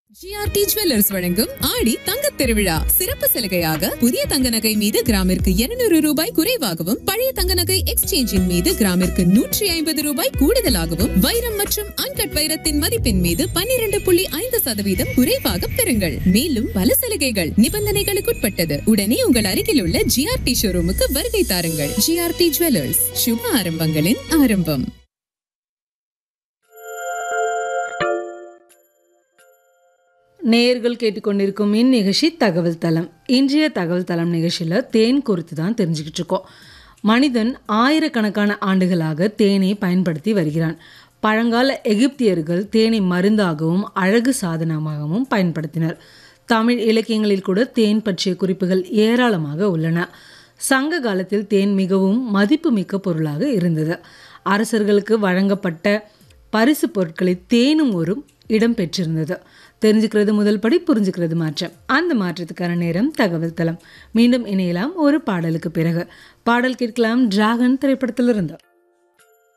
GRT jewellers வழங்கும் ஆடி தங்கத் திருவிழா சிறப்பு சலுகையாக புதிய தங்க நகை மீது கிராமிற்கு 200 ரூபாய் குறைவாகவும் பழைய தங்க நகை எக்ஸ்சேஞ்சின் மீது கிராமிற்கு நூற்றி ஐம்பது ரூபாய் கூடுதலாகவும் வைரம் மற்றும் அன்கட் வைரத்தின் மதிப்பின் மீது 12.5% புள்ளி ஐந்து சதவீதம் குறைவாக பெறுங்கள் மேலும் பல சலுகைகள் நிபந்தனைகளுக்குட்பட்டது உடனே உங்கள் அருகில் உள்ள ஜிஆர்டி ஷோரூமுக்கு வருகை தாருங்கள் ஜிஆர்டி ஜுவல்லர்ஸ் சுப ஆரம்பங்களின் ஆரம்பம் நேயர்கள் கேட்டுக்கொண்டிருக்கும் இந்நிகழ்ச்சி தகவல் தளம் இன்றைய தகவல் தளம் நிகழ்ச்சியில் தேன் குறித்து தான் தெரிஞ்சுக்கிட்டு இருக்கோம் மனிதன் ஆயிரக்கணக்கான ஆண்டுகளாக தேனை பயன்படுத்தி வருகிறான் பழங்கால எகிப்தியர்கள் தேனை மருந்தாகவும் அழகு சாதனமாகவும் பயன்படுத்தினர் தமிழ் இலக்கியங்களில் கூட தேன் பற்றிய குறிப்புகள் ஏராளமாக உள்ளன சங்க காலத்தில் தேன் மிகவும் மதிப்புமிக்க பொருளாக இருந்தது அரசர்களுக்கு வழங்கப்பட்ட பரிசு பொருட்களில் தேனும் ஒரு இடம் பெற்றிருந்தது தெரிஞ்சுக்கிறது முதல் படி புரிஞ்சுக்கிறது மாற்றம் அந்த மாற்றத்துக்கான நேரம் தகவல் தளம் மீண்டும் இணையலாம் ஒரு பாடலுக்கு பிறகு பாடல் கேட்கலாம் டிராகன் திரைப்படத்திலிருந்து